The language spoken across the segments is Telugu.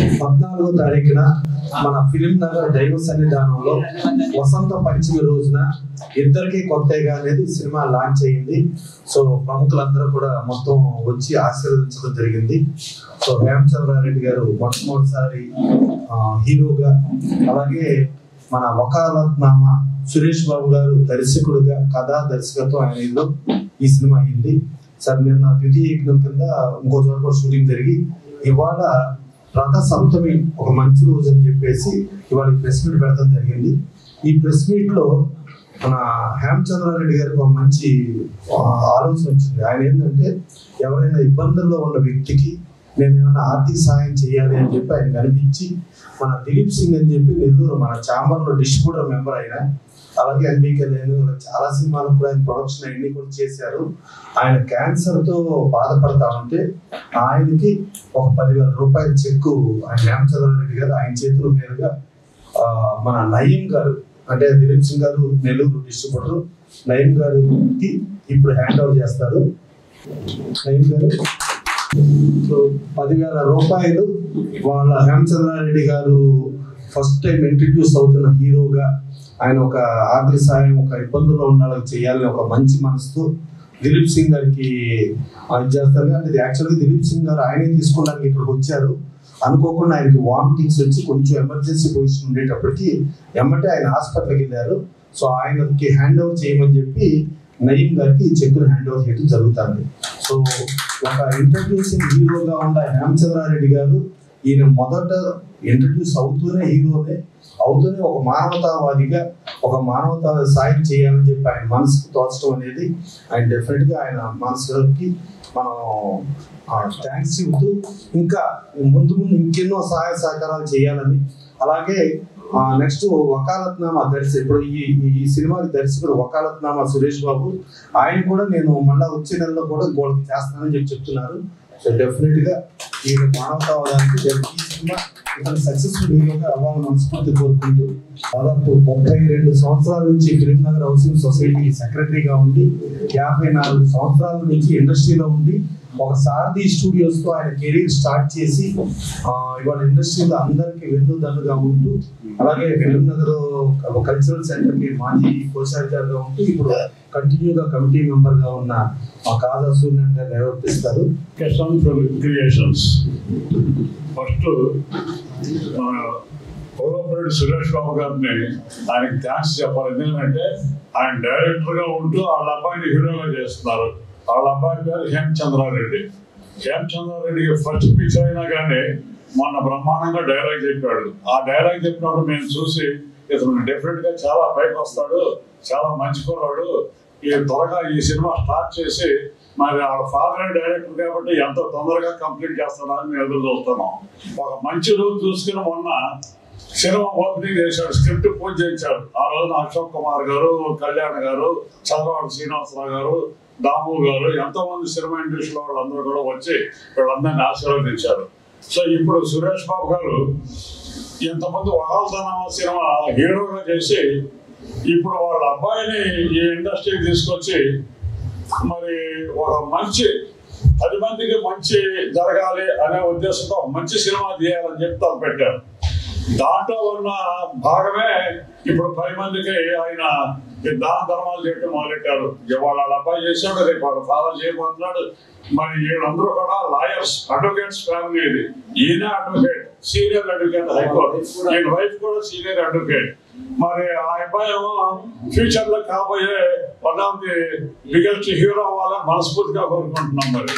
పద్నాలుగో తారీఖున మన ఫిలిం నగర్ దైవ సన్నిధానంలో వసంత పంచమి రోజున ఇద్దరికి కొత్తగా అనేది సినిమా లాంచ్ అయ్యింది సో ప్రముఖులందరూ కూడా మొత్తం వచ్చి ఆశీర్వదించడం జరిగింది సో హేమచంద్రారెడ్డి గారు మొట్టమొదటిసారి ఆ, హీరోగా అలాగే మన వకాలత్నామ సురేష్ బాబు గారు దర్శకుడుగా కథా దర్శకత్వం ఆయన ఇల్లు ఈ సినిమా అయింది సార్ నిన్న ద్వితీయ యజ్ఞం కింద ఇంకో చోట కూడా షూటింగ్ జరిగి ఇవాళ రథ సప్తమి ఒక మంచి రోజు అని చెప్పేసి ఇవాళ ప్రెస్ మీట్ పెట్టడం జరిగింది ఈ ప్రెస్ మీట్ లో మన హేమచంద్రారెడ్డి గారికి ఒక మంచి ఆ, ఆలోచన వచ్చింది ఆయన ఏంటంటే ఎవరైనా ఇబ్బందుల్లో ఉన్న వ్యక్తికి నేను ఏమైనా ఆర్థిక సహాయం చేయాలి అని చెప్పి ఆయన కనిపించి మన దిలీప్ సింగ్ అని చెప్పి నెల్లూరు మన ఛాంబర్ లో డిస్ట్రిబ్యూటర్ మెంబర్ ఆయన అలాగే ఎన్బికే లేను ఇలా చాలా సినిమాలకు కూడా ఆయన ప్రొడక్షన్ అన్ని కూడా చేశారు ఆయన క్యాన్సర్ తో బాధపడతా ఉంటే ఆయనకి ఒక పదివేల రూపాయల చెక్కు ఆయన హేమచంద్రారెడ్డి గారు ఆయన చేతుల మీదుగా ఆ, మన నయీం గారు అంటే దిలీప్ సింగ్ గారు నెల్లూరు డిస్ట్రిబ్యూటర్ నయీం గారికి ఇప్పుడు హ్యాండ్ ఓవర్ చేస్తారు నయీం గారు సో పదివేల రూపాయలు వాళ్ళ హేమచంద్రారెడ్డి గారు ఫస్ట్ టైం ఇంట్రడ్యూస్ అవుతున్న హీరోగా ఆయన ఒక ఆర్థిక సాయం ఒక ఇబ్బందుల్లో ఉన్న వాళ్ళకి చేయాలని ఒక మంచి మనసుతో దిలీప్ సింగ్ గారికి అది చేస్తారు అంటే ఇది యాక్చువల్గా దిలీప్ సింగ్ గారు ఆయనే తీసుకోవడానికి ఇక్కడికి వచ్చారు అనుకోకుండా ఆయనకి వామిటింగ్స్ వచ్చి కొంచెం ఎమర్జెన్సీ పొజిషన్ ఉండేటప్పటికి ఎమ్మటే ఆయన హాస్పిటల్కి వెళ్ళారు సో ఆయనకి హ్యాండ్ ఓవర్ చేయమని చెప్పి నయీం గారికి ఈ చెక్కును హ్యాండ్ ఓవర్ చేయడం జరుగుతుంది సో ఒక ఇంట్రడ్యూసింగ్ హీరోగా ఉన్న హేమచంద్రారెడ్డి గారు ఈయన మొదట ఇంట్రడ్యూస్ అవుతూనే హీరోనే అవుతూనే ఒక మానవతావాదిగా ఒక మానవతా సాయం చేయాలని చెప్పి ఆయన మనసుకు తోచడం అనేది ఆయన డెఫినెట్ గా ఆయన మనసుకి మనం థ్యాంక్స్ చెబుతూ ఇంకా ముందు ముందు ఇంకెన్నో సహాయ సహకారాలు చేయాలని అలాగే నెక్స్ట్ వకాలత్నామా దర్శ ఇప్పుడు ఈ ఈ- ఈ సినిమాకి దర్శకుడు వకాలత్నామా సురేష్ బాబు ఆయన కూడా నేను మళ్ళా వచ్చే నెలలో కూడా గోల్ చేస్తానని చెప్పి చెప్తున్నారు సో డెఫినెట్ గా ఈ మానవతావాదానికి డెఫ్- ఈ సినిమా ఇతను సక్సెస్ఫుల్ హీరోగా అవ్వాలని మనస్ఫూర్తి కోరుకుంటూ దాదాపు ముప్పై రెండు సంవత్సరాల నుంచి ఫిలిం నగర్ హౌసింగ్ సొసైటీకి సెక్రటరీగా ఉండి యాభై నాలుగు సంవత్సరాల నుంచి ఇండస్ట్రీలో ఉండి ఒక సారథి స్టూడియోస్ తో ఆయన కెరీర్ స్టార్ట్ చేసి ఆ, ఇవాళ ఇండస్ట్రీలో అందరికి వెన్నుదన్నుగా ఉంటూ అలాగే ఫిలిం నగర్ కల్చరల్ సెంటర్ కి మాజీ కోశాధికారిగా ఉంటూ ఇప్పుడు కంటిన్యూగా కమిటీ మెంబర్ గా ఉన్న మా కాదా సూర్యన్ గారు నిర్వర్తిస్తారు కిసాన్ క్రియేషన్స్ ఫస్ట్ మన కోలపరెడ్డి సురేష్ బాబు గారిని ఆయనకి థ్యాంక్స్ చెప్పాలి ఎందుకంటే ఆయన డైరెక్టర్ గా ఉంటూ వాళ్ళ అబ్బాయిని హీరోగా చేస్తున్నారు వాళ్ళ అబ్బాయి పేరు హేమచంద్రారెడ్డి హేమచంద్రారెడ్డికి ఫస్ట్ పిక్చర్ అయినా కానీ మొన్న బ్రహ్మాండంగా డైలాగ్ చెప్పాడు ఆ డైలాగ్ చెప్పినప్పుడు మేము చూసి ఇతను డెఫినెట్ గా చాలా పైకి వస్తాడు చాలా మంచి కుర్రాడు ఈ త్వరగా ఈ సినిమా స్టార్ట్ చేసి మరి వాళ్ళ ఫాదర్ డైరెక్టర్ కాబట్టి ఎంత తొందరగా కంప్లీట్ చేస్తాడని మేము ఎదురు చూస్తున్నాం ఒక మంచి రోజు చూసుకుని మొన్న సినిమా ఓపెనింగ్ చేశాడు స్క్రిప్ట్ పూజ చేయించాడు ఆ రోజున అశోక్ కుమార్ గారు కళ్యాణ్ గారు చంద్రబాబు శ్రీనివాసరావు గారు దాము గారు ఎంతో మంది సినిమా ఇండస్ట్రీలో వాళ్ళందరూ కూడా వచ్చి వీళ్ళందరినీ ఆశీర్వదించారు సో ఇప్పుడు సురేష్ బాబు గారు ఇంతమంది వహాల్తనామా సినిమా హీరోగా చేసి ఇప్పుడు వాళ్ళ అబ్బాయిని ఈ ఇండస్ట్రీకి తీసుకొచ్చి మరి ఒక మంచి పది మందికి మంచి జరగాలి అనే ఉద్దేశంతో ఒక మంచి సినిమా తీయాలని చెప్పి తను పెట్టారు దాంట్లో ఉన్న భాగమే ఇప్పుడు పది మందికి ఆయన ఈ దాన ధర్మాలు చేయటం మొదలెట్టారు ఇవాళ వాళ్ళ అబ్బాయి చేశాడు రేపు వాళ్ళ ఫాదర్ చేయబోతున్నాడు మరి వీళ్ళందరూ కూడా లాయర్స్ అడ్వకేట్స్ ఫ్యామిలీ ఇది ఈయన అడ్వకేట్ సీనియర్ అడ్వకేట్ హైకోర్టు ఈయన వైఫ్ కూడా సీనియర్ అడ్వకేట్ మరి ఆ అబ్బాయి ఏమో ఫ్యూచర్ లో కాబోయే one of the biggest hero అవ్వాలని మనస్ఫూర్తిగా కోరుకుంటున్నాం మరి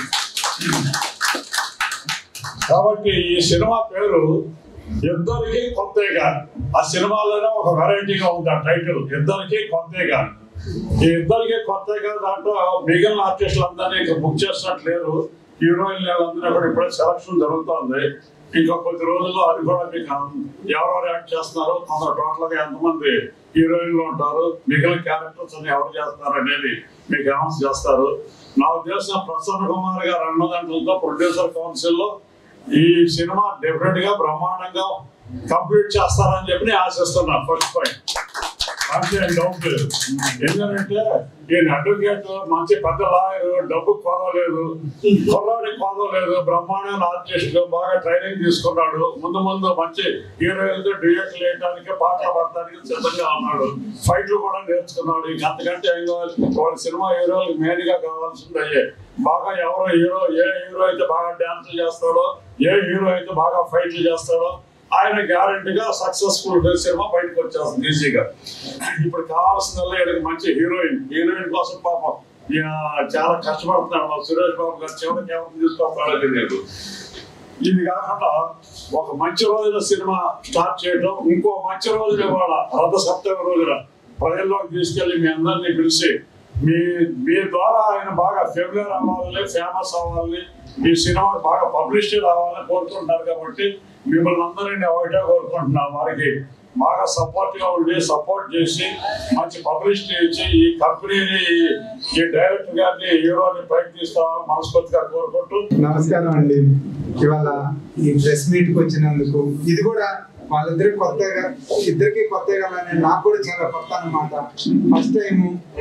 కాబట్టి ఈ సినిమా పేరు ఇద్దరికి కొత్తగా ఆ సినిమాలోనే ఒక వెరైటీగా ఉంది ఆ టైటిల్ ఇద్దరికి కొత్తగా ఈ ఇద్దరికి కొత్తగా దాంట్లో మిగిలిన ఆర్టిస్టులు అందరినీ ఇంకా బుక్ చేసినట్లేరు హీరోయిన్ వాళ్ళందరూ కూడా ఇప్పుడే సెలక్షన్ జరుగుతుంది ఇంకా కొద్ది రోజుల్లో అది కూడా మీకు ఎవరెవరు యాక్ట్ చేస్తున్నారు కొందరు టోటల్ గా ఎంతమంది హీరోయిన్లు ఉంటారు మిగిలిన క్యారెక్టర్స్ అని ఎవరు చేస్తారు అనేది మీకు అనౌన్స్ చేస్తారు నా ఉద్దేశం ప్రసన్న కుమార్ గారు అన్నదాంట్లో ప్రొడ్యూసర్ కౌన్సిల్ లో ఈ సినిమా డెఫినెట్ గా బ్రహ్మాండంగా కంప్లీట్ చేస్తారని చెప్పి నేను ఆశిస్తున్నా ఫస్ట్ పాయింట్ దాంట్లో ఏం డౌట్ లేదు ఎందుకంటే ఈయన అడ్వకేట్ మంచి పెద్ద లాయర్ డబ్బు కోదలేదు కుర్రాడికి కోదలేదు బ్రహ్మాండమైన ఆర్టిస్ట్ బాగా ట్రైనింగ్ తీసుకున్నాడు ముందు ముందు మంచి హీరోయిన్తో డ్యూయట్లు వేయడానికి పాటలు పడడానికి సిద్ధంగా ఉన్నాడు ఫైట్లు కూడా నేర్చుకున్నాడు ఇంక అంతకంటే ఏం కావాలి వాళ్ళ సినిమా హీరోలకు మెయిన్ గా కావాల్సింది అయ్యే బాగా ఎవరో హీరో ఏ హీరో అయితే బాగా డాన్సులు చేస్తాడో ఏ హీరో అయితే బాగా ఫైట్లు చేస్తాడో ఆయన గ్యారంటీగా సక్సెస్ఫుల్ సినిమా బయటకు వచ్చేస్తుంది ఈజీగా ఇప్పుడు కావాల్సిందల్లా ఈయనకి మంచి హీరోయిన్ హీరోయిన్ కోసం పాపం ఈయన చాలా కష్టపడుతున్నాడు మా సురేష్ బాబు గారు చివరికి ఎవరిని తీసుకొస్తాడో తెలియదు ఇది కాకుండా ఒక మంచి రోజున సినిమా స్టార్ట్ చేయడం ఇంకో మంచి రోజున ఇవాళ రథ సప్తమి రోజున ప్రజల్లోకి తీసుకెళ్లి మీ అందరినీ పిలిచి మీ మీ ద్వారా ఆయన బాగా ఫెమిలియర్ అవ్వాలని ఫేమస్ అవ్వాలని ఈ సినిమా బాగా పబ్లిసిటీ రావాలని కోరుకుంటున్నారు కాబట్టి మిమ్మల్ని అందరినీ ఒకటే కోరుకుంటున్నాం వారికి బాగా సపోర్ట్ గా ఉండి సపోర్ట్ చేసి మంచి పబ్లిసిటీ ఇచ్చి ఈ కంపెనీని ఈ- ఈ డైరెక్టర్ గారిని హీరోని పైకి తీసుకోవాలని మనస్ఫూర్తిగా కోరుకుంటూ నమస్కారం అండి ఇవాళ ఈ ప్రెస్ మీట్ కి వచ్చినందుకు ఇది కూడా వాళ్ళిద్దరికి కొత్తగా ఇద్దరికి కొత్తగా కానీ నాకు కూడా చాలా కొత్త అన్నమాట ఫస్ట్ టైం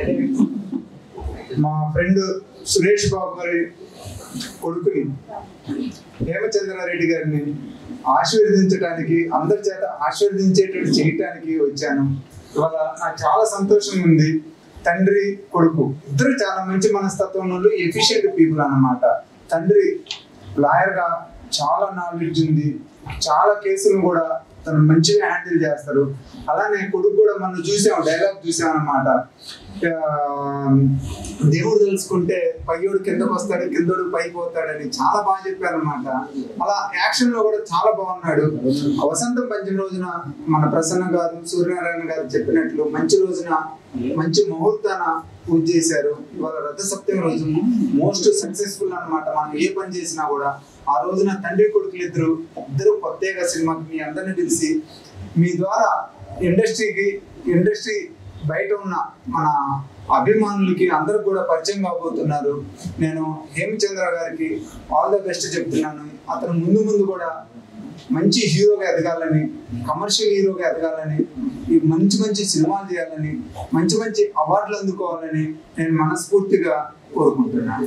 మా ఫ్రెండ్ సురేష్ బాబు గారి కొడుకుని హేమచంద్రారెడ్డి గారిని ఆశీర్వదించడానికి అందరి చేత ఆశీర్వదించేటట్టు చేయటానికి వచ్చాను ఇవాళ నాకు చాలా సంతోషంగా ఉంది తండ్రి కొడుకు ఇద్దరు చాలా మంచి మనస్తత్వం వాళ్ళు ఎఫిషియెంట్ పీపుల్ అన్నమాట తండ్రి లాయర్ గా చాలా నాలెడ్జ్ ఉంది చాలా కేసులు కూడా తను మంచిగా హ్యాండిల్ చేస్తారు అలానే కొడుకు కూడా మనం చూసాం డైలాగ్ చూసాం అన్నమాట ఆ, దేవుడు తెలుసుకుంటే పయ్యోడు కిందకు వస్తాడు కిందోడు పైకి పోతాడని చాలా బాగా చెప్పారు అనమాట అలా యాక్షన్ లో కూడా చాలా బాగున్నాడు ఆ వసంతం పంచమి రోజున మన ప్రసన్న గారు సూర్యనారాయణ గారు చెప్పినట్లు మంచి రోజున మంచి ముహూర్తాన పూజ చేశారు ఇవాళ రథ సప్తమి రోజు మోస్ట్ సక్సెస్ఫుల్ అన్నమాట మనం ఏ పని చేసినా కూడా ఆ రోజున తండ్రి కొడుకులు ఇద్దరు ఇద్దరు కొత్తగా సినిమాకి మీ అందరిని పిలిచి మీ ద్వారా ఇండస్ట్రీకి ఇండస్ట్రీ బయట ఉన్న మన అభిమానులకి అందరూ కూడా పరిచయం కాబోతున్నారు నేను హేమచంద్ర గారికి ఆల్ ద బెస్ట్ చెప్తున్నాను అతను ముందు ముందు కూడా మంచి హీరోగా ఎదగాలని కమర్షియల్ హీరోగా ఎదగాలని ఈ మంచి మంచి సినిమాలు చేయాలని మంచి మంచి అవార్డులు అందుకోవాలని నేను మనస్ఫూర్తిగా కోరుకుంటున్నాను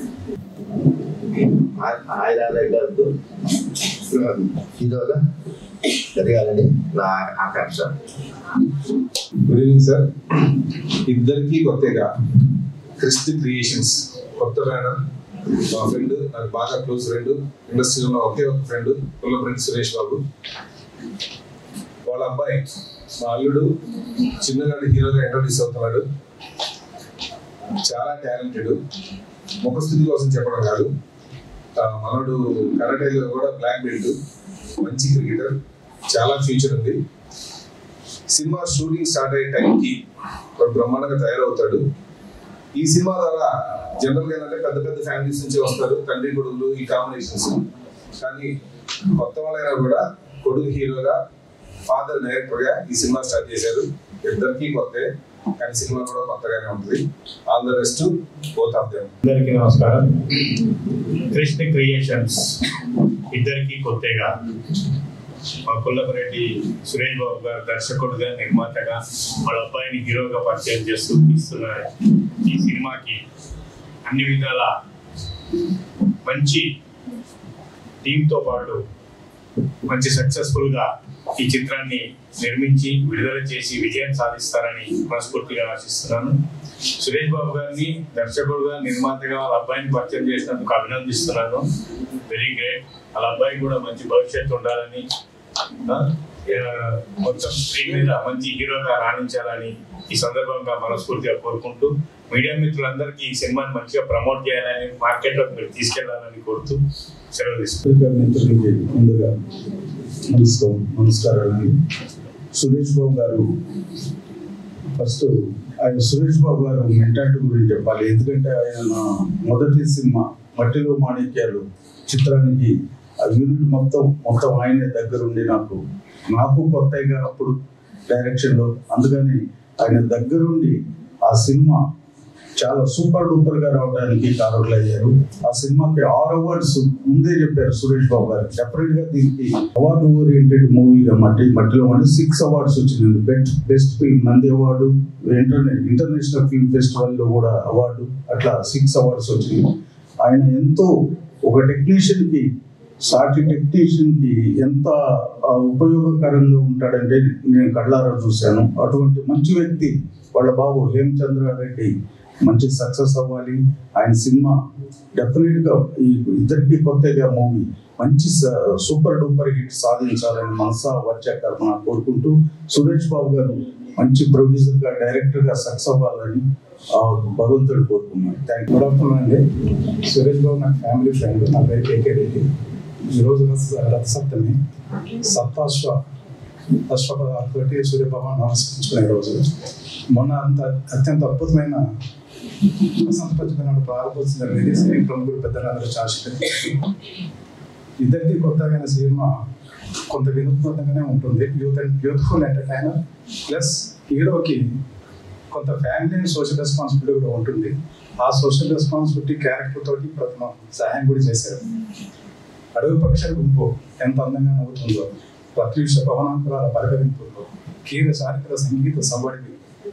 ఆయుధాలతో హీరోగా ఎదగాలని నా ఆకాంక్ష గుడ్ ఈవినింగ్ సార్ ఇద్దరికి కొత్తగా క్రిస్ట్ క్రియేషన్స్ కొత్త బ్యానర్ మా ఫ్రెండ్ నాకు బాగా క్లోజ్ ఫ్రెండ్ ఇండస్ట్రీలో ఉన్న ఒకే ఒక ఫ్రెండ్ పుల్ల ఫ్రెండ్ సురేష్ బాబు వాళ్ళ అబ్బాయి మా అల్లుడు చిన్నగాడి హీరోగా ఇంట్రొడ్యూస్ అవుతున్నాడు చాలా టాలెంటెడ్ ముఖస్థితి కోసం చెప్పడం కాదు ఆ, మనోడు కరాటేలో కూడా బ్లాక్ బెల్ట్ మంచి క్రికెటర్ చాలా ఫ్యూచర్ ఉంది సినిమా షూటింగ్ స్టార్ట్ అయ్యే టైంకి వాడు బ్రహ్మాండంగా తయారవుతాడు ఈ సినిమా ద్వారా జనరల్ గా ఏంటంటే పెద్ద పెద్ద ఫ్యామిలీస్ నుంచి వస్తారు తండ్రి కొడుకులు ఈ కాంబినేషన్స్ కానీ కొత్త వాళ్ళైనా కూడా కొడుకు హీరోగా ఫాదర్ డైరెక్టర్ గా ఈ సినిమా స్టార్ట్ చేశారు ఇద్దరికి కొత్తే కానీ సినిమా కూడా కొత్తగానే ఉంటుంది all the best both of them అందరికీ నమస్కారం కృష్ణ క్రియేషన్స్ ఇద్దరికి కొత్తగా మా పుల్లపరెడ్డి సురేష్ బాబు గారు దర్శకుడుగా నిర్మాతగా వాళ్ళ అబ్బాయిని హీరోగా పరిచయం చేస్తూ తీస్తున్న ఈ సినిమాకి అన్ని విధాల మంచి టీంతో పాటు మంచి సక్సెస్ఫుల్ గా ఈ చిత్రాన్ని నిర్మించి విడుదల చేసి విజయం సాధిస్తారని మనస్ఫూర్తిగా ఆశిస్తున్నాను సురేష్ బాబు గారిని దర్శకుడుగా నిర్మాతగా వాళ్ళ అబ్బాయిని పరిచయం చేసినందుకు అభినందిస్తున్నాను వెరీ గ్రేట్ వాళ్ళ అబ్బాయి కూడా మంచి భవిష్యత్తు ఉండాలని ఆ, ఆ, మొత్తం స్క్రీన్ మీద మంచి హీరోగా రాణించాలని ఈ సందర్భంగా మనస్ఫూర్తిగా కోరుకుంటూ మీడియా మిత్రులందరికీ ఈ సినిమాని మంచిగా ప్రమోట్ చేయాలని మార్కెట్లోకి మీరు తీసుకెళ్లాలని కోరుతూ సెలవు తీసుకుంటాను పత్రికా మిత్రులకి ముందుగా నమస్కారం నమస్కారాలండి సురేష్ బాబు గారు ఫస్ట్ ఆయన సురేష్ బాబు గారు మెంటాలిటీ గురించి చెప్పాలి ఎందుకంటే ఆయన నా మొదటి సినిమా మట్టిలో మాణిక్యాలు చిత్రానికి ఆ యూనిట్ మొత్తం మొత్తం ఆయనే దగ్గరుండి నాకు నాకు కొత్తగా అప్పుడు డైరెక్షన్లో అందుకని ఆయన దగ్గరుండి ఆ సినిమా చాలా సూపర్ డూపర్ గా రావడానికి కారకులు అయ్యారు ఆ సినిమాకి ఆరు అవార్డ్స్ ముందే చెప్పారు సురేష్ బాబు గారు సెపరేట్ గా దీనికి అవార్డు ఓరియంటెడ్ మూవీగా మట్టి మట్టిలో మళ్ళీ సిక్స్ అవార్డ్స్ వచ్చింది best best film Nandi award ఇంటర్నే ఇంటర్నేషనల్ ఫిల్మ్ ఫెస్టివల్ లో కూడా అవార్డు అట్లా సిక్స్ అవార్డ్స్ వచ్చినాయి ఆయన ఎంతో ఒక టెక్నీషియన్ కి సాటి టెక్నీషియన్ కి ఎంత ఆ, ఉపయోగకరంగా ఉంటాడంటే నేను కళ్ళారా చూశాను అటువంటి మంచి వ్యక్తి వాళ్ళ బాబు హేమచంద్రారెడ్డి మంచి సక్సెస్ అవ్వాలి ఆయన సినిమా డెఫినెట్ గా ఈ ఇద్దరికి కొత్తగా మూవీ మంచి సూపర్ డూపర్ హిట్ సాధించాలని మనసా వచ్చే కర్మ కోరుకుంటూ సురేష్ బాబు గారు మంచి ప్రొడ్యూసర్ గా డైరెక్టర్ గా సక్సెస్ అవ్వాలని ఆ భగవంతుడు కోరుకున్నాను థ్యాంక్ గుడ్ ఆఫ్టర్నూన్ అండి సురేష్ బాబు నా ఫ్యామిలీ ఫ్రెండ్ నా పేరు కేకే రెడ్డి ఈరోజు రథ రథ సప్తమి సప్తాశ్వ అశ్వపదాలతోటి సూర్యబాబు నమస్కరించుకునే రోజు మొన్న అంత అత్యంత అద్భుతమైన వసంత పంచమి నాడు ప్రారంభోత్సవం జరిగింది సినీ ప్రముఖులు పెద్దలందరూ చాషి ఇద్దరికి కొత్తగా సినిమా కొంత వినూత్నంగానే ఉంటుంది youth and youthful entertainer plus హీరోకి కొంత ఫ్యామిలీ అండ్ సోషల్ రెస్పాన్సిబిలిటీ కూడా ఉంటుంది ఆ సోషల్ రెస్పాన్సిబిలిటీ క్యారెక్టర్ తోటి ప్రథమ సహాయం కూడా చేశారు అడవి పక్షుల గుంపు ఎంత అందంగా నవ్వుతుందో ప్రత్యూష పవనాంతరాల పలకరింపుల్లో కీర చారిత్ర సంగీత సవ్వడికి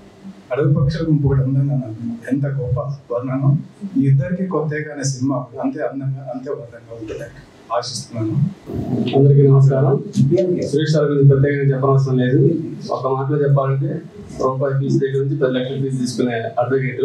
అడవి పక్షుల గుంపు కూడా అందంగా నవ్వు. ఎంత గొప్ప వర్ణనం ఈ ఇద్దరికి కొత్తగానే సినిమా అంతే అందంగా అంతే వర్ణంగా ఉంటుందని ఆశిస్తున్నాను అందరికీ నమస్కారం సురేష్ సార్ గురించి ప్రత్యేకంగా చెప్పనవసరం లేదు ఒక మాటలో చెప్పాలంటే రూపాయి ఫీజు దగ్గర నుంచి పది లక్షల ఫీజు తీసుకునే అడ్వకేట్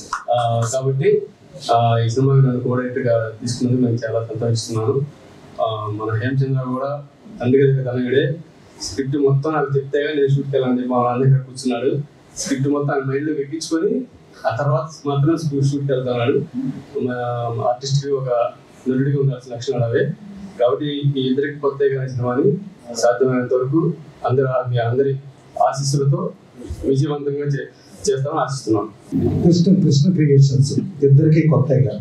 కాబట్టి ఆ, ఈ సినిమా నన్ను కోడేట్టుగా తీసుకున్నందుకు నేను చాలా సంతోషిస్తున్నాను ఆ, మన హేమచంద్ర కూడా తండ్రి దగ్గర తనయుడే స్క్రిప్ట్ మొత్తం నాకు చెప్తేగా నేను షూట్కి వెళ్ళాలని చెప్పి మా నాన్న దగ్గర కూర్చున్నాడు స్క్రిప్ట్ మొత్తం ఆయన మైండ్లో ఎక్కించుకొని ఆ తర్వాత మాత్రం షూట్కి వెళ్తున్నాడు ఆర్టిస్ట్కి ఒక నరుడిగా ఉండాల్సిన లక్షణాలు అవే కాబట్టి ఈ ఇద్దరికి కొత్తగా సినిమాని సాధ్యమైనంత వరకు అందరి మీ అందరి ఆశీస్సులతో విజయవంతంగా చే- చేస్తామని ఆశిస్తున్నాను కృష్ణ కృష్ణ క్రియేషన్స్ ఇద్దరికి కొత్తగా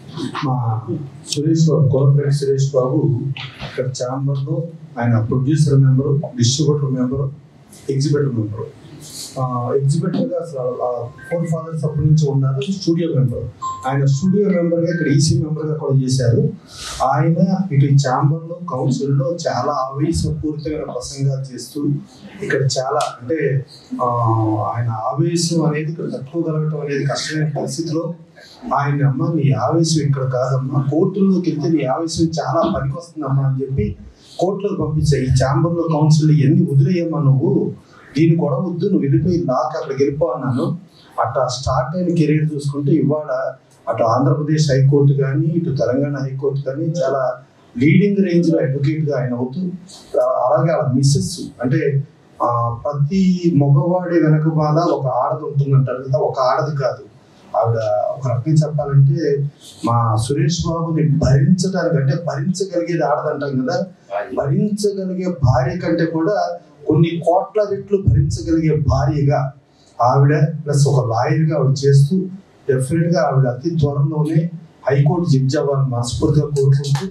మా సురేష్ బాబు కోఆపరేట్ సురేష్ బాబు ఇక్కడ ఛాంబర్లో ఆయన producer member distributor member exhibitor member ఎగ్జిబిటర్గా ఫోర్ ఫాదర్స్ అప్పటి నుంచి ఉన్నారు స్టూడియో మెంబర్ ఆయన స్టూడియో మెంబర్గా ఇక్కడ ఈసీ మెంబర్గా కూడా చేశారు ఆయన ఇటు ఛాంబర్లో కౌన్సిల్లో చాలా ఆవేశపూరితమైన ప్రసంగాలు చేస్తూ ఇక్కడ చాలా అంటే ఆ, ఆయన ఆవేశం అనేది ఇక్కడ తట్టుకోగలగటం అనేది కష్టమైన పరిస్థితిలో ఆయన అమ్మ నీ ఆవేశం ఇక్కడ కాదమ్మా కోర్టుల్లోకి వెళ్తే నీ ఆవేశం చాలా పనికొస్తుందమ్మా అని చెప్పి కోర్టులోకి పంపించాయి ఈ ఛాంబర్లో కౌన్సిల్ ఎన్ని వదిలేయమ్మా నువ్వు దీని గొడవ వద్దు నువ్వు వెళ్ళిపోయి లాక్ అక్కడికి వెళ్ళిపో అన్నాను అట్లా స్టార్ట్ అయిన కెరీర్ చూసుకుంటే ఇవాళ అటు ఆంధ్రప్రదేశ్ హైకోర్టు కానీ ఇటు తెలంగాణ హైకోర్టు కానీ చాలా లీడింగ్ రేంజ్ లో అడ్వకేట్ గా ఆయన అవుతూ ఆ, అలాగే అలా మిస్సెస్ అంటే ఆ, ప్రతి మగవాడి వెనక బాల ఒక ఆడది ఉంటుందంటారు కదా ఒక ఆడది కాదు ఆవిడ ఒక రకంగా చెప్పాలంటే మా సురేష్ బాబుని భరించడానికి అంటే భరించగలిగేది ఆడదంటాం కదా భరించగలిగే భార్య కంటే కూడా కొన్ని కోట్ల రెట్లు భరించగలిగే భార్యగా ఆవిడ ప్లస్ ఒక లాయర్గా ఆవిడ చేస్తూ డెఫినెట్ గా ఆవిడ అతి త్వరలోనే హైకోర్టు జడ్జి అవ్వాలని మనస్ఫూర్తిగా కోరుకుంటూ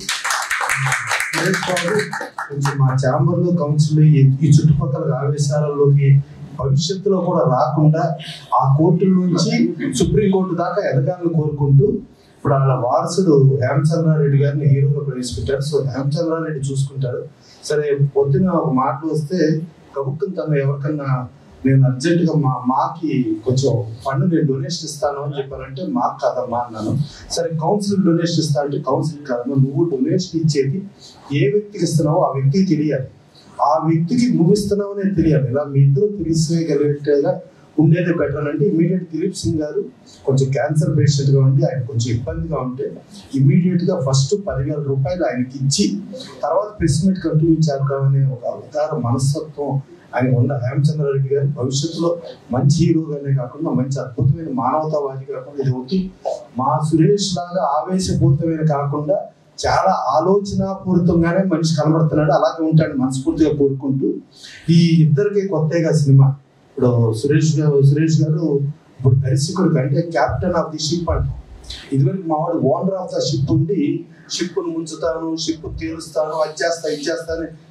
సురేష్ బాబు కొంచెం మా ఛాంబర్ లో కౌన్సిల్ ఈ ఈ చుట్టుపక్కల ఆవేశాలలోకి భవిష్యత్తులో కూడా రాకుండా ఆ కోర్టుల నుంచి సుప్రీంకోర్టు దాకా ఎదగాలని కోరుకుంటూ ఇప్పుడు వాళ్ళ వారసుడు హేమచంద్రారెడ్డి గారిని హీరోగా ప్రవేశపెట్టారు సో హేమచంద్రారెడ్డి చూసుకుంటారు సరే పొద్దున ఒక మాటలు వస్తే గబుక్కుని తను ఎవరికన్నా నేను అర్జెంట్ గా మా మాకి కొంచెం ఫండ్ నేను డొనేషన్ ఇస్తాను అని చెప్పారంటే మాకు కాదమ్మా అన్నాను సరే కౌన్సిల్ డొనేషన్ ఇస్తా అంటే కౌన్సిల్ కాదమ్మా నువ్వు డొనేషన్ ఇచ్చేది ఏ వ్యక్తికి ఇస్తున్నావో ఆ వ్యక్తికి తెలియాలి ఆ వ్యక్తికి నువ్వు ఇస్తున్నావు అనేది తెలియాలి ఇలా మీ ఇద్దరు తెలిసేయగలిగేట్టుగా ఉండేది బెటర్ అంటే ఇమీడియట్ దిలీప్ సింగ్ గారు కొంచెం క్యాన్సర్ పేషెంట్ గా ఉండి ఆయన కొంచెం ఇబ్బందిగా ఉంటే ఇమీడియట్ గా ఫస్ట్ పదివేల రూపాయలు ఆయనకి ఇచ్చి తర్వాత ప్రెస్ మీట్ కంటిన్యూ చేద్దామనే ఒక అవతార మనస్తత్వం ఆయన ఉన్న హేమచంద్రారెడ్డి గారు భవిష్యత్తులో మంచి హీరోగానే కాకుండా మంచి అద్భుతమైన మానవతావాది కాకుండా ఇది ఒకటి మా సురేష్ లాగా ఆవేశపూరితమైన కాకుండా చాలా ఆలోచనాపూరితంగానే మనిషి కనబడుతున్నాడు అలాగే ఉంటాడు మనస్ఫూర్తిగా కోరుకుంటూ ఈ ఇద్దరికి కొత్తగా సినిమా ఇప్పుడు సురేష్ గారు సురేష్ గారు ఇప్పుడు దర్శకుడు అంటే క్యాప్టెన్ ఆఫ్ ది షిప్ అంటాం ఇదివరకు మా వాడు ఓనర్ ఆఫ్ ద షిప్ ఉండి షిప్ ముంచుతాను షిప్ తీరుస్తాను అది చేస్తా ఇది చేస్తాను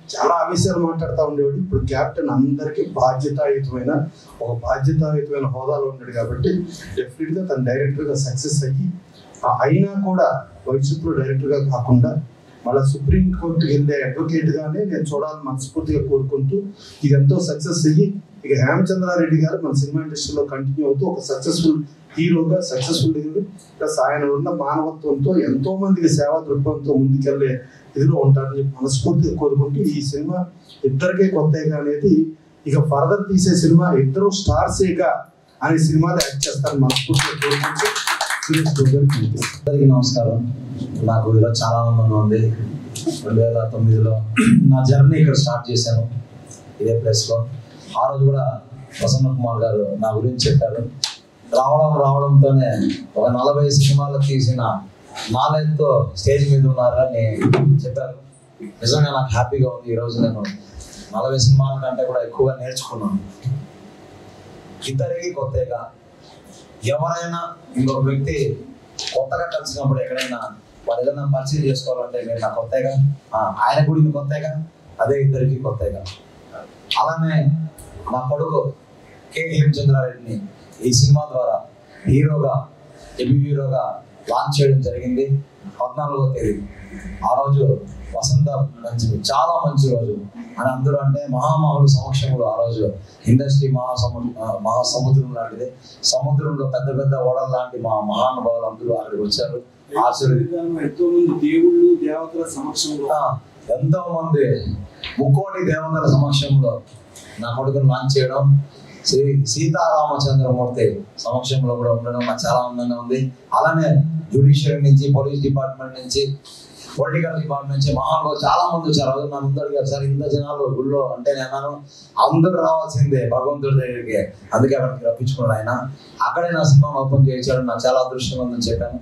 చాలా ఆవేశాలు మాట్లాడుతూ ఉండేవాడు ఇప్పుడు క్యాప్టెన్ అందరికీ బాధ్యతాయుతమైన ఒక బాధ్యతాయుతమైన హోదాలో ఉన్నాడు కాబట్టి డెఫినెట్గా తన డైరెక్టర్గా సక్సెస్ అయ్యి ఆ అయినా కూడా భవిష్యత్తులో డైరెక్టర్గా కాకుండా మళ్ళీ సుప్రీం కోర్టుకి వెళ్ళే అడ్వకేట్ గానే నేను చూడాలని మనస్ఫూర్తిగా కోరుకుంటూ ఇది ఎంతో సక్సెస్ అయ్యి ఇక హేమచంద్రారెడ్డి గారు మన సినిమా ఇండస్ట్రీలో కంటిన్యూ అవుతూ ఒక సక్సెస్ఫుల్ హీరోగా సక్సెస్ఫుల్ హీరో ప్లస్ ఆయన ఉన్న మానవత్వంతో ఎంతో మందికి సేవా దృక్పథంతో ముందుకెళ్లే ఇదిలో ఉంటారని చెప్పి మనస్ఫూర్తిగా కోరుకుంటూ ఈ సినిమా ఇద్దరికే కొత్తగా అనేది ఇక ఫర్దర్ తీసే సినిమా ఇద్దరు స్టార్సేగా అనే సినిమాలో యాక్ట్ చేస్తారని మనస్ఫూర్తిగా కోరుకుంటూ సురేష్ బాబు గారికి థాంక్స్. అందరికీ నమస్కారం నాకు ఈరోజు చాలా ఆనందంగా ఉంది రెండు వేల తొమ్మిదిలో నా జర్నీ ఇక్కడ స్టార్ట్ చేశాను ఇదే ప్లేస్లో ఆ రోజు కూడా ప్రసన్న కుమార్ గారు నా గురించి చెప్పారు రావడం రావడంతోనే ఒక నలభై సినిమాలు తీసిన నాలెడ్జ్తో స్టేజ్ మీద ఉన్నారని చెప్పారు నిజంగా నాకు హ్యాపీగా ఉంది ఈరోజు నేను నలభై సినిమాల కంటే కూడా ఎక్కువగా నేర్చుకున్నాను ఇద్దరికి కొత్తగా ఎవరైనా ఇంకొక వ్యక్తి కొత్తగా కలిసినప్పుడు ఎక్కడైనా వాడు ఏదైనా పరిచయం చేసుకోవాలంటే నేను నా కొత్తగా ఆ, ఆయన కూడా ఇది కొత్తగా అదే ఇద్దరికి కొత్తగా అలానే నా కొడుకు కె హేమచంద్రారెడ్డిని ఈ సినిమా ద్వారా హీరోగా డెబ్యూ హీరోగా లాంచ్ చేయడం జరిగింది పద్నాలుగో తేదీ ఆ రోజు వసంత మంచి చాలా మంచి రోజు అని అందరూ అంటే మహామహుల సమక్షంలో ఆ రోజు ఇండస్ట్రీ మహాసము ఆ, మహాసముద్రం లాంటిది సముద్రంలో పెద్ద పెద్ద ఓడల లాంటి మా మహానుభావులు అందరూ అక్కడికి వచ్చారు ఆశీర్వది ఎంతో మంది దేవుళ్ళు దేవతల సమక్షంలో ఆ, ఎంతో మంది ముక్కోటి దేవతల సమక్షంలో నా కొడుకును లాంచ్ చేయడం శ్రీ సీతారామచంద్రమూర్తి సమక్షంలో కూడా ఉండడం నాకు చాలా ఆనందంగా ఉంది అలానే జ్యుడిషియరీ నుంచి పోలీస్ డిపార్ట్మెంట్ నుంచి పొలిటికల్ డిపార్ట్మెంట్ నుంచి మహానుభావులు చాలా మంది వచ్చారు అది నా ముందు అడిగారు సార్ ఇంత జనాలు గుళ్ళో అంటే నేను అన్నాను అందరూ రావాల్సిందే భగవంతుడి దగ్గరికి అందుకే అక్కడికి రప్పించుకున్నాడు ఆయన అక్కడే నా సినిమా ఓపెన్ చేయించాడు నాకు చాలా అదృష్టంగా ఉందని చెప్పాను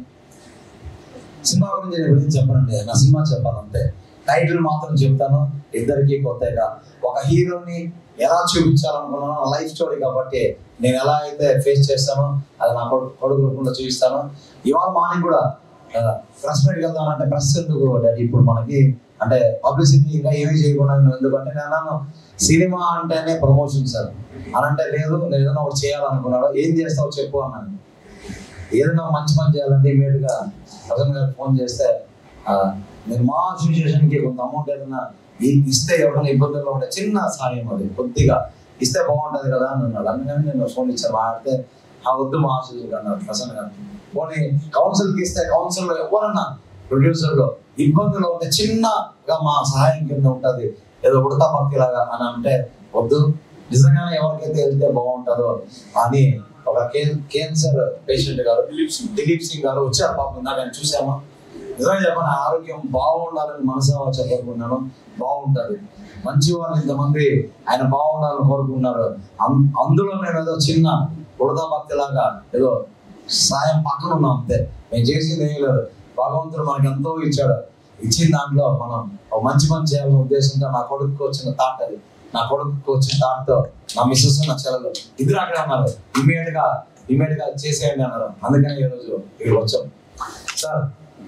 సినిమా గురించి నేను గురించి చెప్పనండి నా సినిమా చెప్పాలంటే టైటిల్ మాత్రం చెప్తాను ఇద్దరికి కొత్తగా ఒక హీరోని ఎలా చూపించాలనుకున్నానో నా లైఫ్ స్టోరీ కాబట్టి నేను ఎలా అయితే ఫేస్ చేస్తానో అది నా కొడుకు కొడుకు రూపంలో చూపిస్తాను ఇవాళ మార్నింగ్ కూడా ప్రెస్ మీట్కి వెళ్తానంటే ప్రెస్ ఎందుకు డాడీ ఇప్పుడు మనకి అంటే పబ్లిసిటీ ఇంకా ఏమీ చేయకుండా నేను ఎందుకంటే నేను అన్నాను సినిమా అంటేనే ప్రమోషన్ సార్ అని అంటే లేదు నేను ఏదైనా ఒకటి చేయాలనుకున్నాడు ఏం చేస్తావు చెప్పు అన్నాను ఏదైనా మంచి పని చేయాలంటే ఇమీడియట్ గా ప్రజెంట్ గారికి ఫోన్ చేస్తే ఆ, నేను మా అసోసియేషన్ కి కొంత అమౌంట్ ఏదైనా ఇ- ఇస్తే ఎవరైనా ఇబ్బందుల్లో ఉంటే చిన్న సాయం అది కొద్దిగా ఇస్తే బాగుంటది కదా అని అన్నాడు అందుకని నేను ఫోన్ ఇచ్చాను మాట్లాడితే ఆ వద్దు మా అసోసియేషన్ అన్నాడు ప్రసన్న గారు పోనీ కౌన్సిల్ కి ఇస్తే కౌన్సిల్ లో ఎవరన్నా ప్రొడ్యూసర్ లో ఇబ్బందులు ఉంటే చిన్నగా మా సహాయం కింద ఉంటది ఏదో ఉడతా భక్తి లాగా అని అంటే వద్దు నిజంగానే ఎవరికైతే వెళ్తే బాగుంటుందో అని ఒక క్యాన్సర్ పేషెంట్ గారు దిలీప్ సింగ్ గారు వచ్చారు పాపం నాకు ఆయన చూసామా నిజంగా చెప్పాను ఆరోగ్యం బాగుండాలని మనసావా చెప్పనుకున్నాను బాగుంటది మంచి వాళ్ళు ఇంతమంది ఆయన బాగుండాలని కోరుకున్నారు అం- అందులో నేను ఏదో చిన్న ఉడతా భక్తి లాగా ఏదో సాయం పక్కన ఉన్నాం అంతే మేము చేసింది ఏం లేదు భగవంతుడు మనకి ఎంతో ఇచ్చాడు ఇచ్చిన దాంట్లో మనం ఒక మంచి పని చేయాలనే ఉద్దేశంతో నా కొడుకు వచ్చిన థాట్ అది నా కొడుకు వచ్చిన థాట్ తో నా మిస్సెస్ నా చెల్లెలు ఇద్దరు అక్కడే ఉన్నారు ఇమీడియట్ గా ఇమీడియట్ గా చేసేయండి అన్నారు అందుకని ఈ రోజు ఇక్కడికి వచ్చాం సార్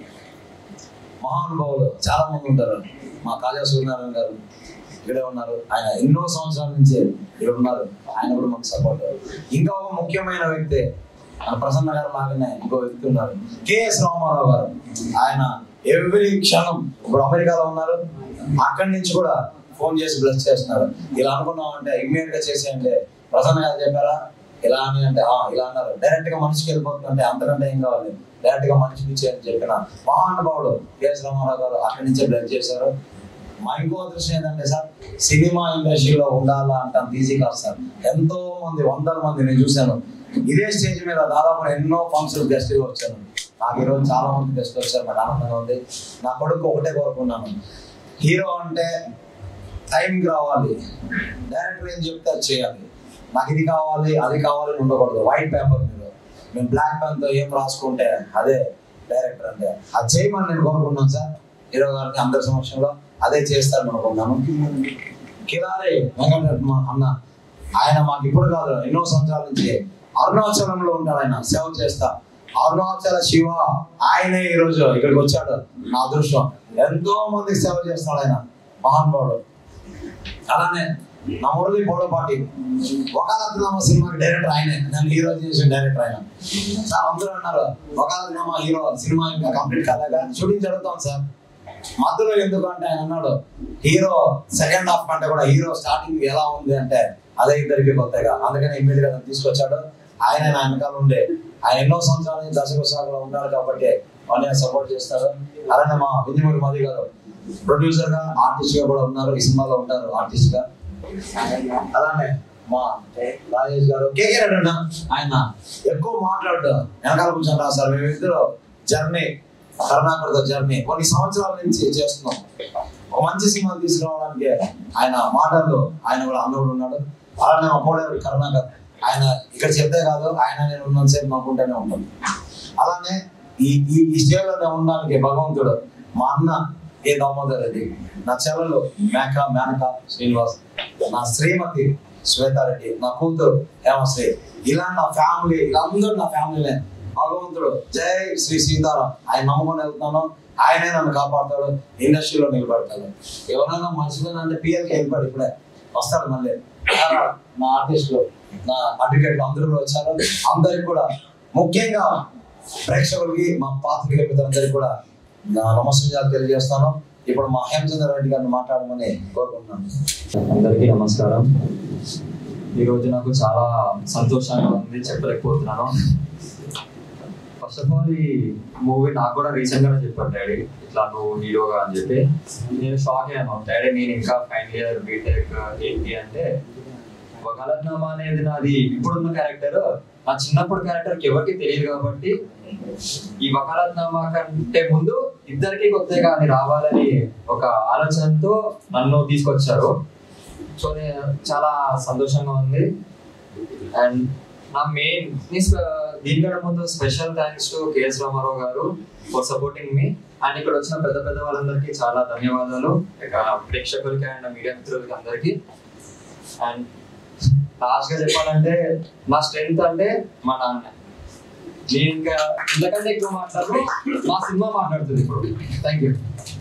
మహానుభావులు చాలా మంది ఉంటారు మా కాళా సూర్యనారాయణ గారు ఇక్కడే ఉన్నారు ఆయన ఎన్నో సంవత్సరాల నుంచి ఇక్కడ ఉన్నారు ఆయన కూడా మాకు సపోర్ట్ ఇంకా ఒక ముఖ్యమైన వ్యక్తి మన ప్రసన్న గారు లాగానే ఇంకో వ్యక్తి ఉన్నారు కేఎస్ రామారావు గారు ఆయన ఎవ్రీ క్షణం ఇప్పుడు అమెరికాలో ఉన్నారు అక్కడి నుంచి కూడా ఫోన్ చేసి బ్లెస్ చేస్తున్నారు ఇలా అనుకున్నాం అంటే ఇమ్మీడియట్ గా చేసేయండి ప్రసన్న గారు చెప్పారా ఇలా అని అంటే "ఆ, ఇలా అన్నారు డైరెక్ట్ గా మనిషికి వెళ్ళిపోతుంది అంటే అంతకంటే ఏం కావాలి డైరెక్ట్ గా మనిషికి ఇచ్చేయని చెప్పిన మహానుభావుడు కేఎస్ రామారావు గారు అక్కడి నుంచే బ్లెస్ చేశారు మా ఇంకో అదృష్టం ఏంటంటే సార్ సినిమా ఇండస్ట్రీలో ఉండాలా అంటే అంత ఈజీ కాదు సార్ ఎంతో మంది వందల మంది నేను చూశాను ఇదే స్టేజ్ మీద దాదాపు ఎన్నో ఫంక్షన్ గెస్ట్ గా వచ్చాను నాకు ఈరోజు చాలా మంది గెస్ట్ వచ్చారు నాకు ఆనందంగా ఉంది నా కొడుకు ఒకటే కోరుకున్నాను హీరో అంటే టైంకి రావాలి డైరెక్టర్ ఏం చెప్తే అది చేయాలి నాకు ఇది కావాలి అది కావాలి అని ఉండకూడదు వైట్ పేపర్ మీద మేము బ్లాక్ పెన్ తో ఏం రాసుకుంటే అదే డైరెక్టర్ అంటే అది చేయమని నేను కోరుకున్నాను సార్ హీరో గారిని అందరి సమక్షంలో అదే చేస్తారని అనుకున్నాను కిలారి వెంకటరత్న అన్న ఆయన మాకు ఇప్పుడు కాదు ఎన్నో సంవత్సరాల నుంచి అరుణాచలంలో ఉంటాడు ఆయన సేవ చేస్తా అరుణాచల శివ ఆయనే ఈ రోజు ఇక్కడికి వచ్చాడు నా అదృష్టం ఎంతో మందికి సేవ చేస్తాడు ఆయన మహానుభావుడు అలానే నా మురళి బోడపాటి ఒకళ్ళ సినిమాకి డైరెక్టర్ ఆయనే నేను హీరో చేసిన డైరెక్టర్ ఆయన సార్ అందరూ అన్నారు ఒకళ్ళ హీరో సినిమా ఇంకా కంప్లీట్ కాలేగా షూటింగ్ జరుగుతాం సార్ మధ్యలో ఎందుకు అంటే ఆయన అన్నాడు హీరో సెకండ్ హాఫ్ కంటే కూడా హీరో స్టార్టింగ్ ఎలా ఉంది అంటే అదే ఇద్దరికి కొత్తగా అందుకని ఇమ్మీడియట్ గా తీసుకొచ్చాడు ఆయన నా వెనకాల ఉండే ఆయన ఎన్నో సంవత్సరాల నుంచి దర్శక శాఖలో ఉన్నాడు కాబట్టి వాళ్ళని సపోర్ట్ చేస్తారు అలానే మా విజయమూరి మది గారు ప్రొడ్యూసర్ గా ఆర్టిస్ట్ గా కూడా ఉన్నారు ఈ సినిమాలో ఉంటారు ఆర్టిస్ట్ గా అలానే మా రాజేష్ గారు కేకే రెడ్డి అన్న ఆయన ఎక్కువ మాట్లాడు వెనకాల కూర్చొని సార్ మేమిద్దరు జర్నీ కరుణాకర్తో జర్నీ కొన్ని సంవత్సరాల నుంచి చేస్తున్నాం ఒక మంచి సినిమా తీసుకురావడానికి ఆయన మాటల్లో ఆయన కూడా అందరూ ఉన్నాడు అలానే మా కోడేరు కరుణాకర్ ఆయన ఇక్కడ చెప్తే కాదు ఆయన నేను ఉన్నంతసేపు మాకుంటూనే ఉంటాను అలానే ఈ ఈ ఈ స్టేజ్లో ఉండడానికి భగవంతుడు మా అన్న ఏ దామోదర్ రెడ్డి నా చెల్లెలు మేక మేనక శ్రీనివాస్ నా శ్రీమతి శ్వేతారెడ్డి నా కూతురు హేమశ్రీ ఇలా నా ఫ్యామిలీ వీళ్ళందరూ నా ఫ్యామిలీనే భగవంతుడు జై శ్రీ సీతారాం ఆయన నమ్ముకొని వెళ్తున్నాను ఆయనే నన్ను కాపాడతాడు ఇండస్ట్రీలో నిలబడతాడు ఎవరైనా మర్చిపోయినా అంటే పిఎల్కి వెళ్ళిపోయాడు ఇప్పుడే వస్తాడు మళ్ళీ చాలా నా ఆర్టిస్టులు నా అడ్వకేట్లు అందరూ కూడా వచ్చారు అందరికి కూడా ముఖ్యంగా ప్రేక్షకులకి మా పాత్రికేయ మిత్రులందరికీ కూడా నా నమస్కారాలు తెలియజేస్తాను ఇప్పుడు మా హేమచంద్ర రెడ్డి గారిని మాట్లాడమని కోరుకుంటున్నాను అందరికీ నమస్కారం ఈరోజు నాకు చాలా సంతోషంగా ఉంది చెప్పలేకపోతున్నాను ఫస్ట్ ఆఫ్ ఆల్ ఈ మూవీ నాకు కూడా రీసెంట్ గానే చెప్పాడు డాడీ ఇట్లా నువ్వు హీరోగా అని చెప్పి నేను షాక్ అయ్యాను డాడీ నేను ఇంకా ఫైనల్ ఇయర్ బీటెక్ ఏంటి అంటే వకాలత్నామా అనేది నాది ఇప్పుడున్న క్యారెక్టర్ నా చిన్నప్పుడు క్యారెక్టర్ ఎవరికి తెలియదు కాబట్టి ఈ వకాలత్నామా కంటే ముందు ఇద్దరికి కొత్తగా అది రావాలని ఒక ఆలోచనతో నన్ను తీసుకొచ్చారు సో నేను చాలా సంతోషంగా ఉంది అండ్ నా మెయిన్ దీనికంటే ముందు special thanks to KS Ramarao గారు ఫర్ సపోర్టింగ్ మీ అండ్ ఇక్కడ వచ్చిన పెద్ద పెద్ద వాళ్ళందరికీ చాలా ధన్యవాదాలు ఇక ప్రేక్షకులకి అండ్ మీడియా మిత్రులకి అందరికీ అండ్ లాస్ట్ గా చెప్పాలంటే మా స్ట్రెంగ్త్ అంటే మా నాన్న నేను ఇంకా ఇంతకంటే ఎక్కువ మాట్లాడు మా సినిమా మాట్లాడుతుంది ఇప్పుడు థ్యాంక్ యూ